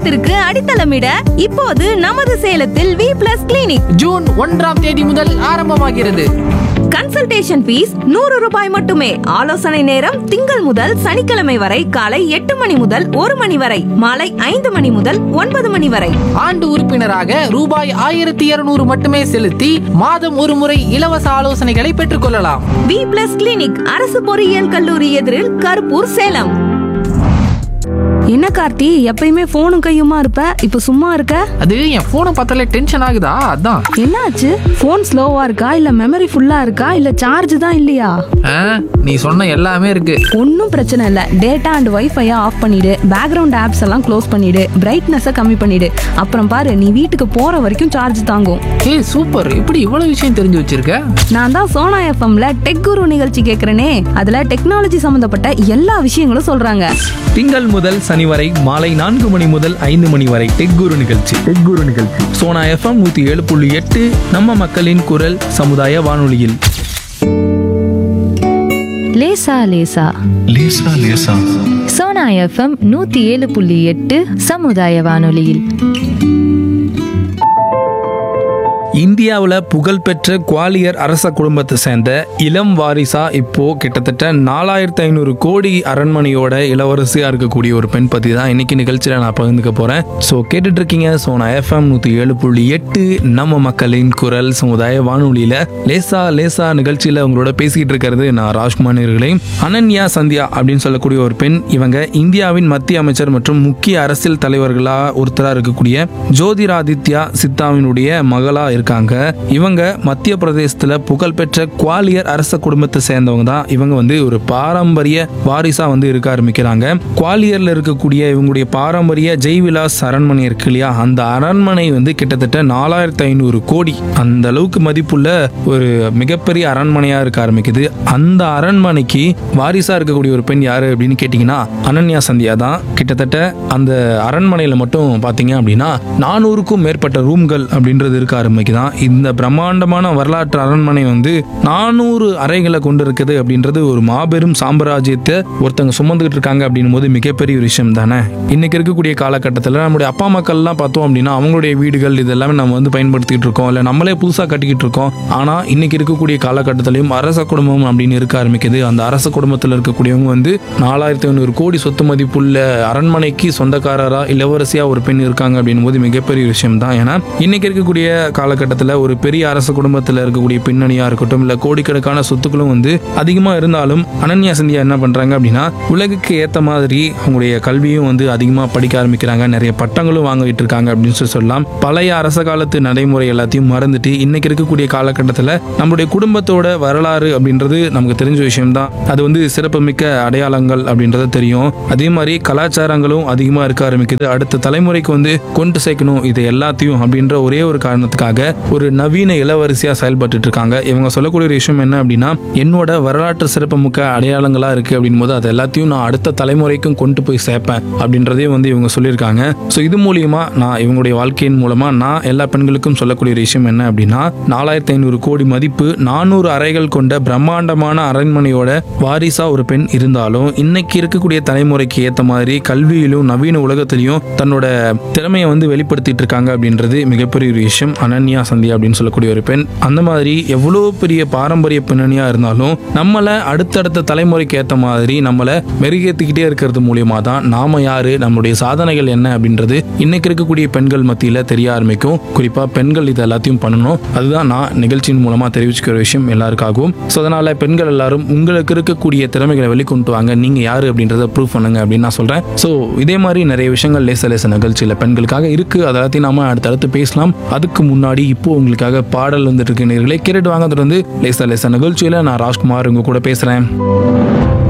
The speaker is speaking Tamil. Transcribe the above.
ஆரோக்கியத்திற்கு அடித்தளமிட இப்போது நமது சேலத்தில் வி பிளஸ் கிளினிக் ஜூன் ஒன்றாம் தேதி முதல் ஆரம்பமாகிறது கன்சல்டேஷன் ஃபீஸ் நூறு ரூபாய் மட்டுமே ஆலோசனை நேரம் திங்கள் முதல் சனிக்கிழமை வரை காலை எட்டு மணி முதல் ஒரு மணி வரை மாலை ஐந்து மணி முதல் ஒன்பது மணி வரை ஆண்டு உறுப்பினராக ரூபாய் ஆயிரத்தி இருநூறு மட்டுமே செலுத்தி மாதம் ஒரு முறை இலவச ஆலோசனைகளை பெற்றுக்கொள்ளலாம் வி பிளஸ் கிளினிக் அரசு பொறியியல் கல்லூரி எதிரில் கருப்பூர் சேலம் என்ன கார்த்தி எப்பயுமே போனும் கையுமா இருப்ப இப்ப சும்மா இருக்க அது என் போனை பார்த்தாலே டென்ஷன் ஆகுதா அதான் என்னாச்சு போன் ஸ்லோவா இருக்கா இல்ல மெமரி ஃபுல்லா இருக்கா இல்ல சார்ஜ் தான் இல்லையா ஆ, நீ சொன்ன எல்லாமே இருக்கு ஒன்றும் பிரச்சனை இல்லை டேட்டா அண்ட் வைஃபையை ஆஃப் பண்ணிடு பேக்ரவுண்ட் ஆப்ஸ் எல்லாம் க்ளோஸ் பண்ணிடு பிரைட்னஸை கம்மி பண்ணிடு அப்புறம் பாரு நீ வீட்டுக்கு போற வரைக்கும் சார்ஜ் தாங்கும் ஏய் சூப்பர் இப்படி இவ்வளவு விஷயம் தெரிஞ்சு வச்சிருக்க நான் தான் சோனா எஃப்எம்ல டெக் குரு நிகழ்ச்சி கேட்குறேனே அதுல டெக்னாலஜி சம்பந்தப்பட்ட எல்லா விஷயங்களும் சொல்றாங்க திங்கள் முதல் சனி வரை மாலை நான்கு மணி முதல் ஐந்து மணி வரை டெக் குரு நிகழ்ச்சி டெக் குரு நிகழ்ச்சி சோனா எஃப்எம் நூத்தி ஏழு புள்ளி எட்டு நம்ம மக்களின் குரல் சமுதாய வானொலியில் லேசா லேசா லேசா லேசா சோனா எஃப்எம் நூத்தி ஏழு புள்ளி எட்டு சமுதாய வானொலியில் இந்தியாவில் புகழ்பெற்ற குவாலியர் அரச குடும்பத்தை சேர்ந்த இளம் வாரிசா இப்போ கிட்டத்தட்ட நாலாயிரத்தி ஐநூறு கோடி அரண்மனையோட இளவரசியா இருக்கக்கூடிய ஒரு பெண் பத்தி தான் இன்னைக்கு நிகழ்ச்சியில நான் பகிர்ந்துக்க போறேன் ஸோ கேட்டுட்டு இருக்கீங்க ஸோ நான் எஃப்எம் நூத்தி ஏழு புள்ளி எட்டு நம்ம மக்களின் குரல் சமுதாய வானொலியில லேசா லேசா நிகழ்ச்சியில உங்களோட பேசிக்கிட்டு இருக்கிறது நான் ராஜ்குமார் நேர்களே அனன்யா சந்தியா அப்படின்னு சொல்லக்கூடிய ஒரு பெண் இவங்க இந்தியாவின் மத்திய அமைச்சர் மற்றும் முக்கிய அரசியல் தலைவர்களா ஒருத்தரா இருக்கக்கூடிய ஜோதிராதித்யா சித்தாவினுடைய மகளா இருக்காங்க இவங்க மத்திய பிரதேசத்துல புகழ்பெற்ற குவாலியர் அரச குடும்பத்தை சேர்ந்தவங்க தான் இவங்க வந்து ஒரு பாரம்பரிய வாரிசா வந்து இருக்க ஆரம்பிக்கிறாங்க குவாலியர்ல இருக்கக்கூடிய இவங்களுடைய பாரம்பரிய ஜெய்விலாஸ் அரண்மனை இருக்கு இல்லையா அந்த அரண்மனை வந்து கிட்டத்தட்ட நாலாயிரத்தி ஐநூறு கோடி அந்த அளவுக்கு மதிப்புள்ள ஒரு மிகப்பெரிய அரண்மனையா இருக்க ஆரம்பிக்குது அந்த அரண்மனைக்கு வாரிசா இருக்கக்கூடிய ஒரு பெண் யாரு அப்படின்னு கேட்டீங்கன்னா அனன்யா சந்தியா தான் கிட்டத்தட்ட அந்த அரண்மனையில மட்டும் பாத்தீங்க அப்படின்னா நானூறுக்கும் மேற்பட்ட ரூம்கள் அப்படின்றது இருக்க ஆரம்பிக்குதான் இந்த பிரம்மாண்டமான வரலாற்று அரண்மனை வந்து நானூறு அறைகளை கொண்டு இருக்குது அப்படின்றது ஒரு மாபெரும் சாம்ராஜ்யத்தை ஒருத்தங்க சுமந்துகிட்டு இருக்காங்க அப்படின்னும் போது மிகப்பெரிய ஒரு விஷயம் தானே இன்னைக்கு இருக்கக்கூடிய காலகட்டத்தில் நம்முடைய அப்பா மக்கள்லாம் பார்த்தோம் அப்படின்னா அவங்களுடைய வீடுகள் இது எல்லாமே நம்ம வந்து பயன்படுத்திட்டு இருக்கோம் இல்லை நம்மளே புதுசாக கட்டிக்கிட்டு இருக்கோம் ஆனால் இன்னைக்கு இருக்கக்கூடிய காலகட்டத்திலையும் அரச குடும்பம் அப்படின்னு இருக்க ஆரம்பிக்குது அந்த அரச குடும்பத்தில் இருக்கக்கூடியவங்க வந்து நாலாயிரத்தி ஐநூறு கோடி சொத்து மதிப்புள்ள அரண்மனைக்கு சொந்தக்காரரா இளவரசியா ஒரு பெண் இருக்காங்க அப்படின்னும் போது மிகப்பெரிய விஷயம் தான் ஏன்னா இன்னைக்கு இருக்கக்கூடிய காலகட்டத்தில் ஒரு பெரிய அரச குடும்பத்தில் இருக்கக்கூடிய பின்னணியா இருக்கட்டும் இல்லை கோடிக்கணக்கான சொத்துக்களும் வந்து அதிகமாக இருந்தாலும் அனன்யா சந்தியா என்ன பண்றாங்க அப்படின்னா உலகுக்கு ஏற்ற மாதிரி அவங்களுடைய கல்வியும் வந்து அதிகமாக படிக்க ஆரம்பிக்கிறாங்க நிறைய பட்டங்களும் வாங்கிட்டு இருக்காங்க அப்படின்னு சொல்லி சொல்லலாம் பழைய அரச காலத்து நடைமுறை எல்லாத்தையும் மறந்துட்டு இன்னைக்கு இருக்கக்கூடிய காலகட்டத்தில் நம்மளுடைய குடும்பத்தோட வரலாறு அப்படின்றது நமக்கு தெரிஞ்ச விஷயம் தான் அது வந்து சிறப்புமிக்க அடையாளங்கள் அப்படின்றது தெரியும் அதே மாதிரி கலாச்சாரங்களும் அதிகமாக இருக்க ஆரம்பிக்குது அடுத்த தலைமுறைக்கு வந்து கொண்டு சேர்க்கணும் இது எல்லாத்தையும் அப்படின்ற ஒரே ஒரு காரணத்துக்காக ஒரு நவீன இளவரசியா செயல்பட்டு இருக்காங்க இவங்க சொல்லக்கூடிய ஒரு விஷயம் என்ன அப்படின்னா என்னோட வரலாற்று சிறப்புமிக்க அடையாளங்களா இருக்கு அப்படின் போது அது எல்லாத்தையும் நான் அடுத்த தலைமுறைக்கும் கொண்டு போய் சேர்ப்பேன் அப்படின்றதையும் வந்து இவங்க சொல்லியிருக்காங்க ஸோ இது மூலியமா நான் இவங்களுடைய வாழ்க்கையின் மூலமா நான் எல்லா பெண்களுக்கும் சொல்லக்கூடிய ஒரு விஷயம் என்ன அப்படின்னா நாலாயிரத்தி ஐநூறு கோடி மதிப்பு நானூறு அறைகள் கொண்ட பிரம்மாண்டமான அரண்மனையோட வாரிசா ஒரு பெண் இருந்தாலும் இன்னைக்கு இருக்கக்கூடிய தலைமுறைக்கு ஏற்ற மாதிரி கல்வியிலும் நவீன உலகத்திலையும் தன்னோட திறமையை வந்து வெளிப்படுத்திட்டு இருக்காங்க அப்படின்றது மிகப்பெரிய ஒரு விஷயம் அனன்யா சந்தியா அப்படின்னு சொல்லக்கூடிய ஒரு பெண் அந்த மாதிரி எவ்வளோ பெரிய பாரம்பரிய பின்னணியா இருந்தாலும் நம்மளை அடுத்தடுத்த தலைமுறைக்கு ஏற்ற மாதிரி நம்மளை மெருகேற்றிக்கிட்டே இருக்கிறது மூலியமா தான் நாம யாரு நம்மளுடைய சாதனைகள் என்ன அப்படின்றது இன்னைக்கு இருக்கக்கூடிய பெண்கள் மத்தியில் தெரிய ஆரம்பிக்கும் குறிப்பா பெண்கள் இது எல்லாத்தையும் பண்ணணும் அதுதான் நான் நிகழ்ச்சியின் மூலமா தெரிவிச்சுக்கிற விஷயம் எல்லாருக்காகவும் ஸோ அதனால பெண்கள் எல்லாரும் உங்களுக்கு இருக்கக்கூடிய திறமைகளை வெளிக்கொண்டு வாங்க நீங்க யாரு அப்படின்றத ப்ரூவ் பண்ணுங்க அப்படின்னு நான் சொல்றேன் ஸோ இதே மாதிரி நிறைய விஷயங்கள் லேச லேச நிகழ்ச்சியில் பெண்களுக்காக இருக்கு அதை எல்லாத்தையும் நாம அடுத்தடுத்து பேசலாம் அதுக்கு முன்னாடி இப்போ உங்களுக்காக பாடல் வந்துட்டு இருக்கு நேர்களே கேட்டுட்டு வாங்க தொடர்ந்து லேச லேச நிகழ்ச்சியில நான் ராஜ்குமார் உங்க கூட பேசுறேன்